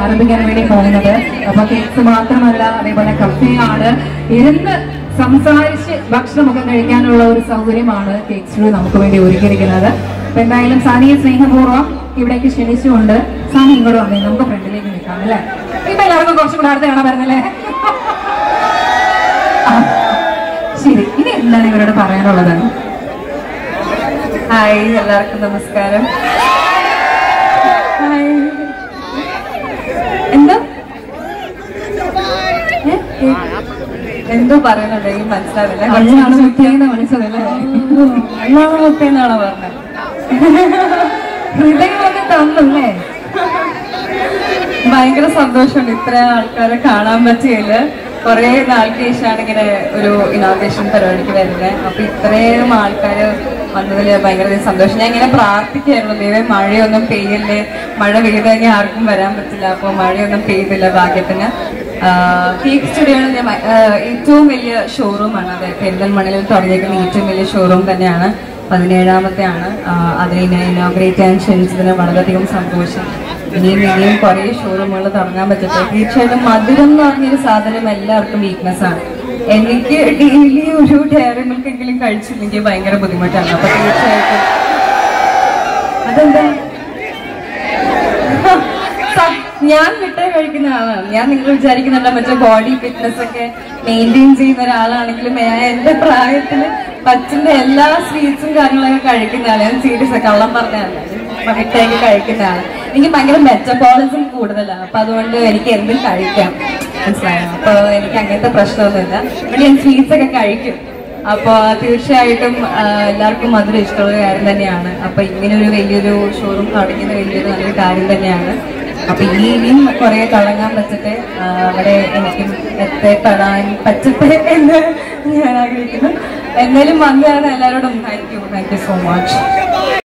ആരംഭിക്കാൻ വേണ്ടി പോകുന്നത് അപ്പൊ കേക്ക്സ് മാത്രമല്ല അതേപോലെ കഫേ ആണ് ഇരുന്ന് സംസാരിച്ച് ഭക്ഷണമൊക്കെ കഴിക്കാനുള്ള ഒരു സൗകര്യമാണ് കേക്ക് സ്റ്റുഡിയോ നമുക്ക് വേണ്ടി ഒരുക്കിയിരിക്കുന്നത് അപ്പൊ എന്തായാലും സാനിയെ സ്നേഹപൂർവ്വം ഇവിടേക്ക് ക്ഷണിച്ചുകൊണ്ട് സാനി ഇങ്ങോട്ട് വന്നേ നമുക്ക് ഫ്രണ്ടിലേക്ക് നിൽക്കാം അല്ലേ ഇപ്പൊ എല്ലാവർക്കും കുറച്ചും കൂടെ അടുത്ത് കാണാൻ വരുന്നല്ലേ ആ, ശരി ഇനി എന്താണ് ഇവരോട് പറയാനുള്ളത് ഹായ് എല്ലാവർക്കും നമസ്കാരം ഹായ് എന്താ ഏ? ഏ? എന്തോ പറയുന്നുണ്ട് എനിക്ക് മനസ്സിലാവില്ല കണ്ണാണ് മുത്തിയെന്ന് മനസ്സിലല്ലേ അള്ളാഹ് മുത്തേന്നാണോ പറഞ്ഞത് ഹൃദയമൊക്കെ തന്നല്ലേ ഭയങ്കര സന്തോഷമുണ്ട് ഇത്രയും ആൾക്കാരെ കാണാൻ പറ്റിയതില് കുറെ നാൾക്ക് ശേഷമാണ് ഇങ്ങനെ ഒരു ഇനോഗ്രേഷൻ പരിപാടിക്ക് വരുന്നത് അപ്പൊ ഇത്രയും ആൾക്കാര് വന്നതിൽ ഭയങ്കര സന്തോഷം ഞാൻ ഇങ്ങനെ പ്രാർത്ഥിക്കായിരുന്നു ദൈവം മഴയൊന്നും പെയ്യല്ലേ മഴ പെയ്ത് കഴിഞ്ഞാൽ ആർക്കും വരാൻ പറ്റില്ല അപ്പൊ മഴയൊന്നും പെയ്തില്ല ഭാഗ്യത്തിന് കേക്ക് സ്റ്റുഡിയോ ഞാൻ ഭ- ആഹ് ഏറ്റവും വലിയ ഷോറൂമാണ് അത് പെരിന്തൽമണ്ണിൽ തുടങ്ങിയിരിക്കുന്ന ഏറ്റവും വലിയ ഷോറൂം തന്നെയാണ് പതിനേഴാമത്തെ ആണ് അതിനെ ഇനോഗ്രേറ്റ് ചെയ്യാൻ ക്ഷണിച്ചതിന് വളരെയധികം സന്തോഷം ഇനിയും ഇനിയും കുറേ ഷോറൂമുകൾ തുടങ്ങാൻ പറ്റട്ടെ തീർച്ചയായിട്ടും മധുരം എന്ന് പറഞ്ഞൊരു സാധനം എല്ലാവർക്കും വീക്ക്നെസ് ആണ് എനിക്ക് ഡെയിലി ഒരു ഡയറി മിൽക്ക് എങ്കിലും കഴിച്ചില്ലെങ്കിൽ ഭയങ്കര ബുദ്ധിമുട്ടാണ് അപ്പൊ തീർച്ചയായിട്ടും അതെന്താ സ- ഞാൻ മിഠായി കഴിക്കുന്ന ആളാണ് ഞാൻ നിങ്ങൾ വിചാരിക്കുന്നുണ്ടോ മറ്റേ ബോഡി ഫിറ്റ്നസ് ഒക്കെ മെയിൻറ്റെയിൻ ചെയ്യുന്ന ഒരാളാണെങ്കിലും ഞാൻ എന്റെ പ്രായത്തിൽ പറ്റുന്ന എല്ലാ സ്വീറ്റ്സും കാര്യങ്ങളൊക്കെ കഴിക്കുന്ന ആളാണ് ഞാൻ സീരിയസ് കള്ളം പറഞ്ഞാണ് മിഠായി കഴിക്കുന്ന ആളാണ് എനിക്ക് ഭയങ്കര മെറ്റബോളിസം കൂടുതലാണ് അപ്പൊ അതുകൊണ്ട് എനിക്ക് എന്തും കഴിക്കാം മനസ്സിലായോ അപ്പൊ എനിക്ക് അങ്ങനത്തെ പ്രശ്നമൊന്നുമില്ല ഇവിടെ ഞാൻ സ്വീറ്റ്സ് ഒക്കെ കഴിക്കും അപ്പൊ തീർച്ചയായിട്ടും ആ, എല്ലാവർക്കും മധുരം ഇഷ്ടമുള്ള കാര്യം തന്നെയാണ് അപ്പൊ ഇങ്ങനെ ഒരു വലിയൊരു ഷോറൂം തുടങ്ങിയത് വലിയൊരു നല്ലൊരു കാര്യം തന്നെയാണ് അപ്പൊ ഇനി ഇനിയും കുറെ തുടങ്ങാൻ പറ്റട്ടെ ആ, അവിടെ എനിക്കും എത്തിപ്പെടാൻ പറ്റട്ടെ എന്ന് ഞാൻ ആഗ്രഹിക്കുന്നു എന്നാലും വന്നതാണ് എല്ലാവരോടും thank you thank you so much